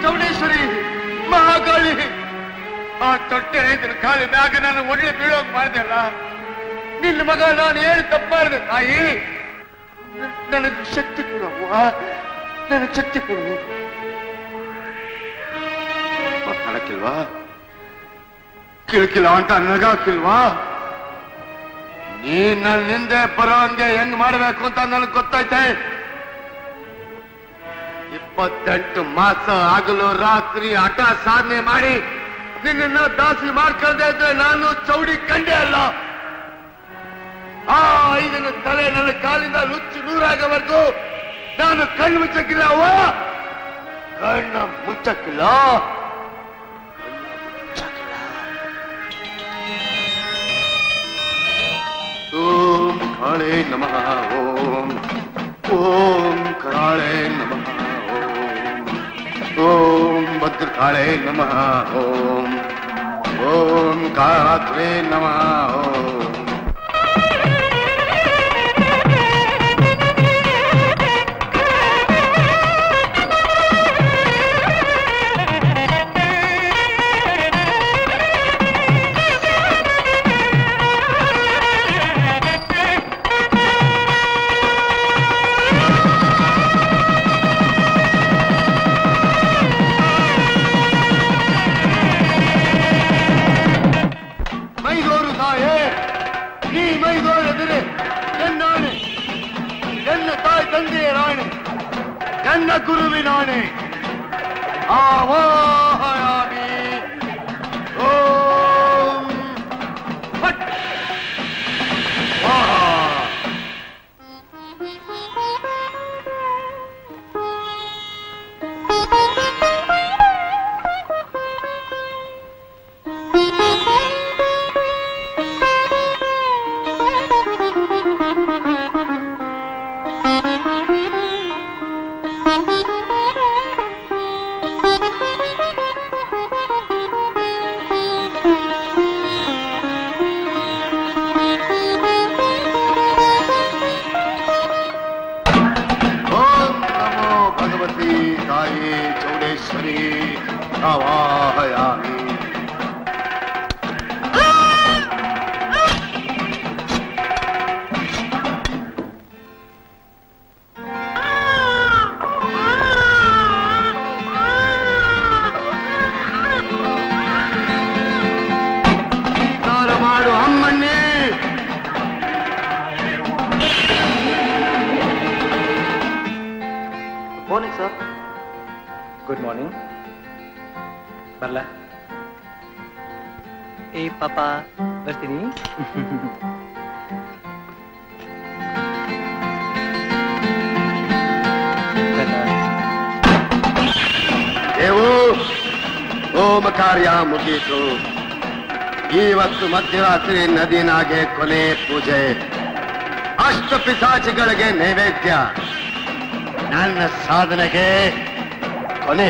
ಚೌಡೇಶ್ವರಿ ಮಹಾಕಾಳಿ ಆ ತೊಟ್ಟೆ ರೈತನ ಕಾಲಿ ಮ್ಯಾಗ ನಾನು ಒಳ್ಳೆ ಬೀಳೋಗ್ ಮಾಡಿದೆ ಅಲ್ಲ ನಿನ್ನ ಮಗ ನಾನು ಏನು ತಪ್ಪು ಮಾಡಿದೆ ತಾಯಿ ನ- ನನಗೆ ಶಕ್ತಿ ಕೊಡವ್ವ ನನಗೆ ಶಕ್ತಿ ಕೊಡು ಮಾತಾಡಕ್ಕಿಲ್ವಾ ಕಿಳ್ಕಿಲ್ಲ ಅಂತ ನನಗಾಕಿಲ್ವಾ ನೀ ನನ್ನ ಹಿಂದೆ ಬರೋ ಹಂಗೆ ಹೆಂಗ್ ಮಾಡ್ಬೇಕು ಅಂತ ನನಗೆ ಗೊತ್ತೈತೆ ಇಪ್ಪತ್ತೆಂಟು ಮಾಸ ಹಗಲು ರಾತ್ರಿ ಹಠ ಸಾಧನೆ ಮಾಡಿ ನಿನ್ನನ್ನ ದಾಸಿ ಮಾಡ್ಕೊಂಡೆ ಇದ್ರೆ ನಾನು ಚೌಡಿ ಕಂಡೆ ಅಲ್ಲ ಆ ಐದನ ತಲೆ ನನ್ನ ಕಾಲಿಂದ ನುಚ್ಚು ನೂರಾಗವರೆಗೂ ನಾನು ಕಣ್ಣು ಮುಚ್ಚಕ್ಕಿಲ್ಲ ಅವ್ವ ಕಣ್ಣ ಮುಚ್ಚಕ್ಕಿಲ್ಲ ಓಂ ಕಾಳೆ ನಮಃ ಓಂ ಓಂ ಕಾಳೆ ನಮಃ ಓಂ ಓಂ ಭದ್ರಕಾಳೆ ನಮಃ ಓಂ ಓಂ ಕಾತ್ರೆ ನಮಃ ಓಂ ಮೈದೋರು ತಾಯೇ ನೀ ಮೈದೋರೆದುರೆ ಎನ್ನಾಣೆ ಎನ್ನ ತಾಯಿ ತಂದೆಯ ರಾಣೆ ಎನ್ನ ಗುರುವಿನಾಣೆ ಆವಾಹಯಾಮಿ ಓಂ ಫಟ್ ಸ್ವಾಹಾ ಓಂ ನಮೋ ಭಗವತಿ ತಾಯಿ ಚೌಡೇಶ್ವರಿ ಆವಾಹಯಾಮಿ ಸ್ನಾನ ಮಾಡು ಅಮ್ಮನ್ನೇ ಮಾರ್ನಿಂಗ್ ಸರ್ ಗುಡ್ ಮಾರ್ನಿಂಗ್ ಬರಲ ಏ ಪಾಪ ಬರ್ತೀನಿ ದೇವು ಹೋಮ ಕಾರ್ಯ ಮುಗೀತು ಇವತ್ತು ಮಧ್ಯರಾತ್ರಿ ನದಿನಾಗೆ ಕೊನೆ ಪೂಜೆ ಅಷ್ಟ ಪಿಸಾಚಿಗಳಿಗೆ ನೈವೇದ್ಯ ನನ್ನ ಸಾಧನೆಗೆ ಕೊನೆ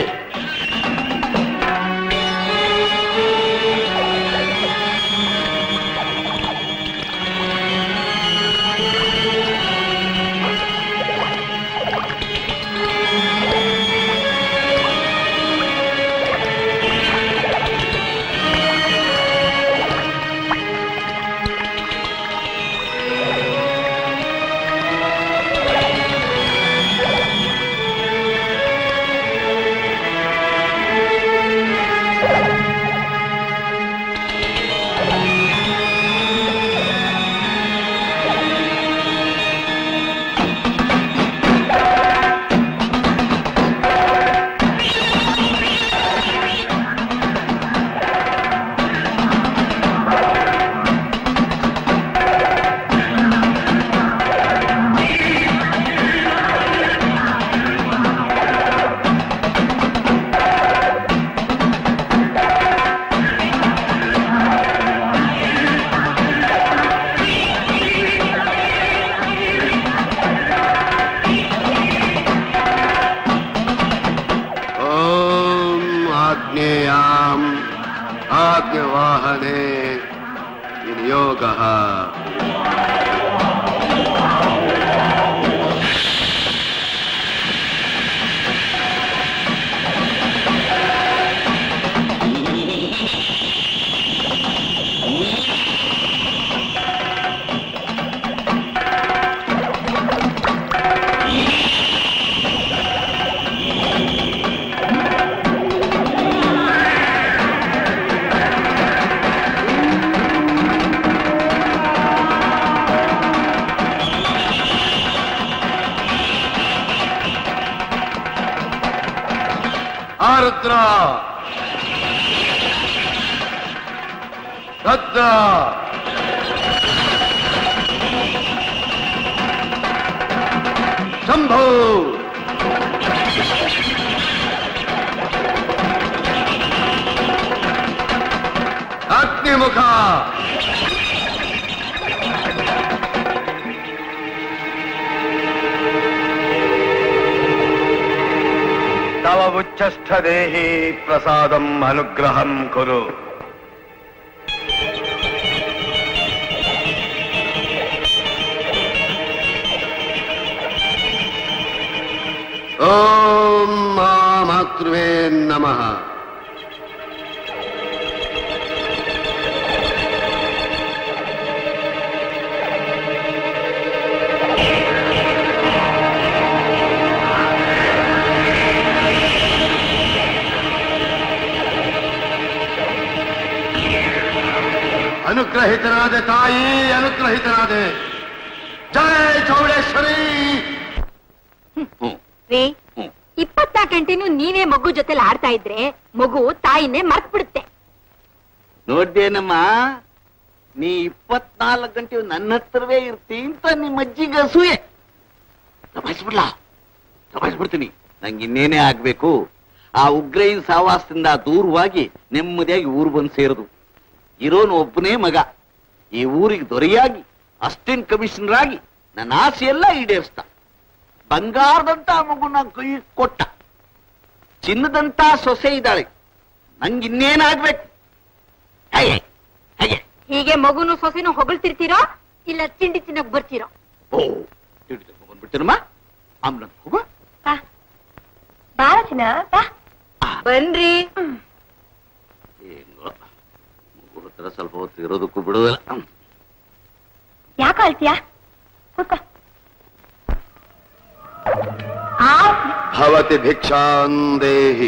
ಓಂ ಆಗ್ನೇಯಾಂ ಆಜ್ಞವಾಹನೆ ವಿನಿಯೋಗ ಆರುದ್ರ ಭದ್ರ ಶಂಭು ಅಗ್ನಿಮುಖ ತವ ಉಚ್ಚಷ್ಠ ದೇಹಿ ಪ್ರಸಾದಂ ಅನುಗ್ರಹಂ ಕುರು ಓಂ ಮಾತೃವೇ ನಮಃ ಅನುಗ್ರಹಿತನಾದ ತಾಯಿ ಅನುಗ್ರಹಿತನಾದೆ ಜಯ ಚೌಡೇಶ್ವರಿ ರೀ ಇಪ್ಪತ್ನಾಲ್ಕು ಗಂಟೆನೂ ನೀವೇ ಮಗು ಜೊತೆಲಿ ಆಡ್ತಾ ಇದ್ರೆ ಮಗು ತಾಯಿನೇ ಮರ್ತ್ ಬಿಡುತ್ತೆ ನೋಡ್ದೇನಮ್ಮ ನೀ ಇಪ್ಪತ್ನಾಲ್ಕು ಗಂಟೆ ನನ್ನ ಹತ್ರವೇ ಇರ್ತಿ ಅಂತ ನಿಮ್ಮ ಅಜ್ಜಿಗೆ ಅಸೂಯೆ ತಪಾಯಿಸ್ಬಿಡ್ಲ ತಪಾಯಿಸ್ಬಿಡ್ತೀನಿ ನಂಗೆ ಇನ್ನೇನೇ ಆಗ್ಬೇಕು ಆ ಉಗ್ರೈನ್ ಸಾವಾಸದಿಂದ ದೂರವಾಗಿ ನೆಮ್ಮದಿಯಾಗಿ ಊರು ಬಂದು ಸೇರದು ಇರೋನು ಒಬ್ಬನೇ ಮಗ ಈ ಊರಿಗೆ ದೊರೆಯಾಗಿ ಅಸಿಸ್ಟೆಂಟ್ ಕಮಿಷನರ್ ಆಗಿ ನನ್ನ ಆಸೆ ಎಲ್ಲ ಈಡೇರಿಸ್ತ ಬಂಗಾರದಂತ ಮಗುನ ಕೈ ಕೊಟ್ಟ ಚಿನ್ನದಂತ ಸೊಸೆ ಇದ್ದಾಳೆ ನಂಗಿನ್ನೇನಾಗ್ಬೇಕು ಹೇಗೆ ಹೇಗೆ ಹೀಗೆ ಮಗುನು ಸೊಸೆನೂ ಹೊಗಳ್ತಿರ್ತೀರೋ ಇಲ್ಲ ತಿಂಡಿ ತಿನ್ನಕ್ ಬರ್ತೀರೋ ಓ ಹಿಡಿದು ಬಂದ್ಬಿಡ್ತೀನಮ್ಮ ಆಮ್ಲನ್ ಹೋಗು ಬಾರ ಚಿನ್ನ ಬನ್ರಿ ಹೆಂಗೋ ಮಗು ಹತ್ರ ಸ್ವಲ್ಪ ಹೊತ್ತು ಇರೋದಕ್ಕೂ ಬಿಡೋದಿಲ್ಲ ಹ್ಮ್. ಯಾಕೆ ಅಳ್ತೀಯ ಕೂತ್ಕೋ ಭವತಿ ಭಿಕ್ಷಾಂ ದೇಹಿ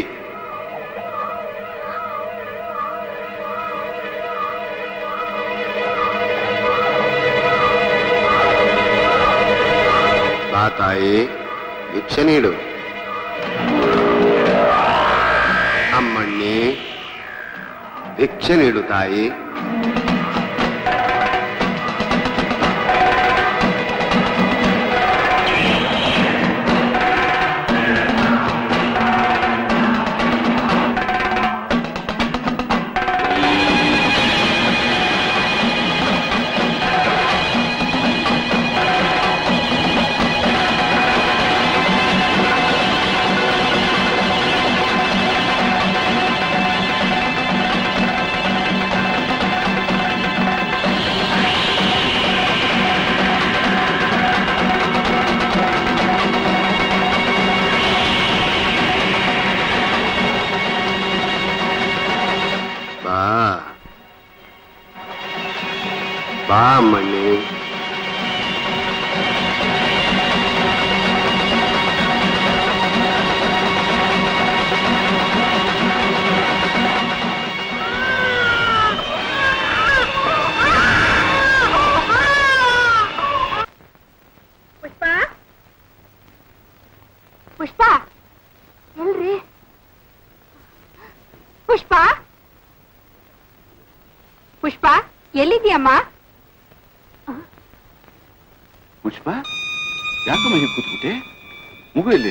ಬಾ ತಾಯಿ ಭಿಕ್ಷೆ ನೀಡು ಅಮ್ಮಣ್ಣಿ ಭಿಕ್ಷೆ ನೀಡು ತಾಯಿ ಬಾ ಬಾ ಅಮ್ಮಣ್ಣಿ ಪುಷ್ಪ ಪುಷ್ಪ ಎಲ್ರಿ ಪುಷ್ಪ ಪುಷ್ಪ ಎಲ್ಲಿದ್ಯಮ್ಮ ಪುಷ್ಪ ಯಾಕಮ್ಮ ಹೀಗೆ ಕೂತ್ಬಿಟ್ಟೆ ಮಗು ಎಲ್ಲಿ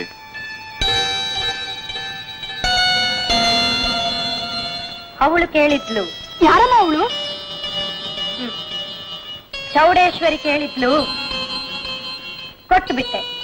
ಅವಳು ಕೇಳಿದ್ಲು ಯಾರಮ್ಮ ಅವಳು ಚೌಡೇಶ್ವರಿ ಕೇಳಿದ್ಲು ಕೊಟ್ಟು ಬಿಟ್ಟೆ